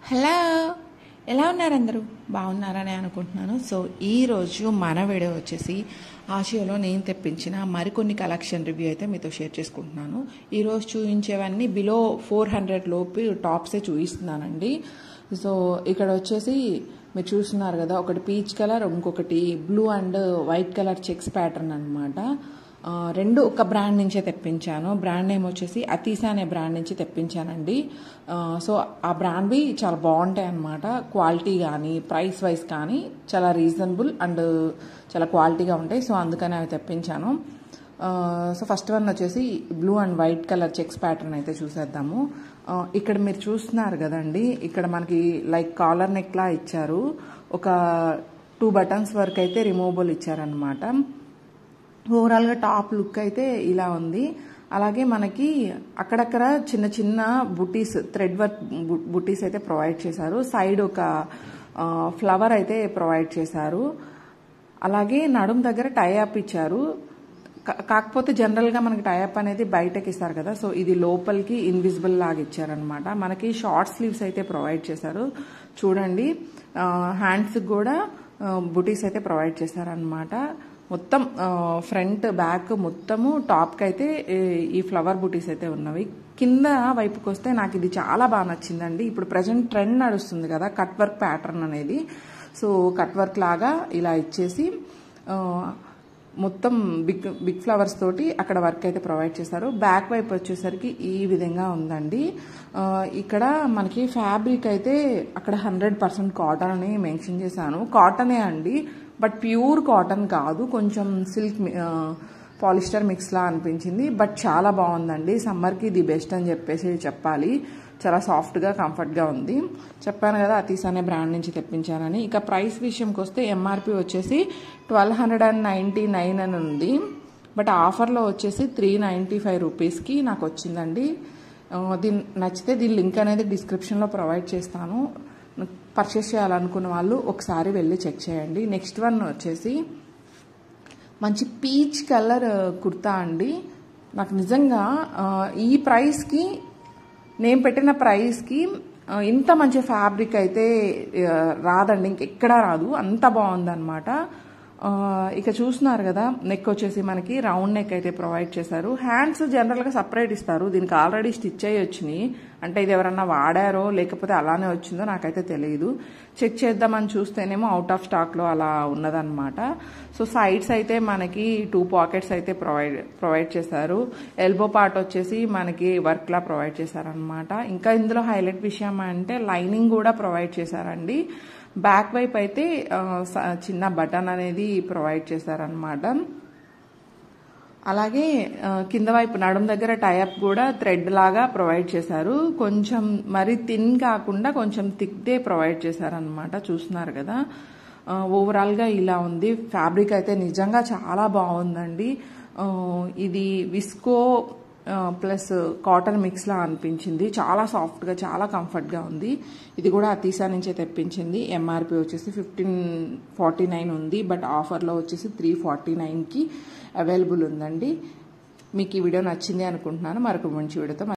hello ఎలా ఉన్నారు అందరూ బాగున్నారని అనుకుంటున్నాను సో ఈరోజు మన వీడియో వచ్చేసి ఆశయోలో నేను తెప్పించిన మరికొన్ని కలెక్షన్ రివ్యూ అయితే మీతో షేర్ చేసుకుంటున్నాను ఈరోజు చూపించేవన్నీ బిలో ఫోర్ హండ్రెడ్ లోపు టాప్సే చూపిస్తున్నానండి సో ఇక్కడ వచ్చేసి మీరు చూస్తున్నారు కదా ఒకటి పీచ్ కలర్ ఇంకొకటి blue and white colour checks pattern అనమాట ఆ, రెండు ఒక బ్రాండ్ నుంచే తెప్పించాను బ్రాండ్ నేమ్ వచ్చేసి అతీసా అనే బ్రాండ్ నుంచి తెప్పించానండి ఆ, సో ఆ బ్రాండ్వి చాలా బాగుంటాయి అన్నమాట క్వాలిటీ కానీ ప్రైస్ వైజ్ కానీ చాలా రీజనబుల్ అండ్ చాలా క్వాలిటీగా ఉంటాయి సో అందుకని అవి తెప్పించాను ఆ, సో ఫస్ట్ వన్ వచ్చేసి blue and white colour checks pattern అయితే చూసేద్దాము ఆ, ఇక్కడ మీరు చూస్తున్నారు కదండి ఇక్కడ మనకి లైక్ కాలర్ నెక్లా ఇచ్చారు ఒక టూ బటన్స్ వరకు అయితే రిమూవబుల్ ఇచ్చారనమాట ఓవరాల్గా టాప్ లుక్ అయితే ఇలా ఉంది అలాగే మనకి అక్కడక్కడ చిన్న చిన్న బుటీస్ థ్రెడ్ వర్క్ బుటీస్ అయితే ప్రొవైడ్ చేశారు సైడ్ ఒక ఫ్లవర్ అయితే ప్రొవైడ్ చేశారు అలాగే నడుం దగ్గర టైఅప్ ఇచ్చారు కా- కాకపోతే జనరల్గా మనకి టైఅప్ అనేది బయటకి ఇస్తారు కదా సో ఇది లోపలికి ఇన్విజిబుల్ లాగా ఇచ్చారనమాట మనకి షార్ట్ స్లీవ్స్ అయితే ప్రొవైడ్ చేశారు చూడండి హ్యాండ్స్కి కూడా బుటీస్ అయితే ప్రొవైడ్ చేశారనమాట మొత్తం ఫ్రంట్ బ్యాక్ మొత్తము టాప్కి అయితే ఈ- ఈ ఫ్లవర్ బుటీస్ అయితే ఉన్నవి కింద వైపుకి వస్తే నాకు ఇది చాలా బాగా నచ్చిందండి ఇప్పుడు ప్రజెంట్ ట్రెండ్ నడుస్తుంది కదా కట్ వర్క్ ప్యాటర్న్ అనేది సో కట్ వర్క్ లాగా ఇలా ఇచ్చేసి ఆ, మొత్తం బిగ్ బిగ్ ఫ్లవర్స్ తోటి అక్కడ వర్క్ అయితే ప్రొవైడ్ చేస్తారు బ్యాక్ వైపు వచ్చేసరికి ఈ విధంగా ఉందండి ఆ, ఇక్కడ మనకి ఫ్యాబ్రిక్ అయితే అక్కడ హండ్రెడ్ పర్సెంట్ కాటన్ అని మెన్షన్ చేశాను కాటనే అండి బట్ ప్యూర్ కాటన్ కాదు కొంచెం సిల్క్ పాలిస్టర్ మిక్స్లా అనిపించింది బట్ చాలా బాగుందండి సమ్మర్కి ఇది బెస్ట్ అని చెప్పేసి చెప్పాలి చాలా సాఫ్ట్గా కంఫర్ట్గా ఉంది చెప్పాను కదా అతీస్ అనే బ్రాండ్ నుంచి తెప్పించానని ఇక ప్రైస్ విషయంకి వస్తే ఎంఆర్పి వచ్చేసి twelve hundred and ninety nine అని ఉంది బట్ ఆఫర్లో వచ్చేసి త్రీ నైంటీ ఫైవ్ రూపీస్కి నాకు వచ్చిందండి ఆ, దీని నచ్చితే దీని లింక్ అనేది డిస్క్రిప్షన్లో ప్రొవైడ్ చేస్తాను పర్చేస్ చేయాలనుకున్న వాళ్ళు ఒకసారి వెళ్ళి చెక్ చేయండి నెక్స్ట్ వన్ వచ్చేసి మంచి పీచ్ కలర్ కుర్తా అండి నాకు నిజంగా ఆ, ఈ ప్రైస్కి నేను పెట్టిన ప్రైస్కి ఆ, ఇంత మంచి ఫ్యాబ్రిక్ అయితే ఆ, రాదండి ఇంకెక్కడా రాదు అంత బాగుందన్నమాట ఆ, ఇక చూస్తున్నారు కదా నెక్ వచ్చేసి మనకి రౌండ్ నెక్ అయితే ప్రొవైడ్ చేశారు హ్యాండ్స్ జనరల్గా సపరేట్ ఇస్తారు దీనికి ఆల్రెడీ స్టిచ్ అయ్యి వచ్చినాయి అంటే ఇది ఎవరన్నా వాడారో లేకపోతే అలానే వచ్చిందో నాకైతే తెలియదు చెక్ చేద్దామని చూస్తేనేమో అవుట్ ఆఫ్ స్టాక్లో అలా ఉన్నదన్నమాట సో సైడ్స్ అయితే మనకి టూ పాకెట్స్ అయితే ప్రొవైడ్ ప్రొవైడ్ చేశారు ఎల్బో పార్ట్ వచ్చేసి మనకి వర్క్లా ప్రొవైడ్ చేశారనమాట ఇంకా ఇందులో హైలైట్ విషయం అంటే లైనింగ్ కూడా ప్రొవైడ్ చేశారండి బ్యాక్ వైపు అయితే ఆ, స- చిన్న బటన్ అనేది ప్రొవైడ్ చేశారనమాట అలాగే ఆ, కింద వైపు నడుం దగ్గర టైఅప్ కూడా థ్రెడ్ లాగా ప్రొవైడ్ చేశారు కొంచెం మరి థిన్ కాకుండా కొంచెం థిక్దే ప్రొవైడ్ చేశారనమాట చూస్తున్నారు కదా ఆ, ఓవరాల్గా ఇలా ఉంది ఫ్యాబ్రిక్ అయితే నిజంగా చాలా బాగుందండి ఆ, ఇది విస్కో ఆ, ప్లస్ కాటన్ మిక్స్లా అనిపించింది చాలా సాఫ్ట్గా చాలా కంఫర్ట్గా ఉంది ఇది కూడా అతీసా నుంచే తెప్పించింది ఎంఆర్పి వచ్చేసి ఫిఫ్టీన్ ఫార్టీ నైన్ ఉంది బట్ ఆఫర్లో వచ్చేసి త్రీ ఫార్టీ నైన్కి అవైలబుల్ ఉందండి మీకు ఈ వీడియో నచ్చింది అనుకుంటున్నాను మరొక మంచి వీడియోతో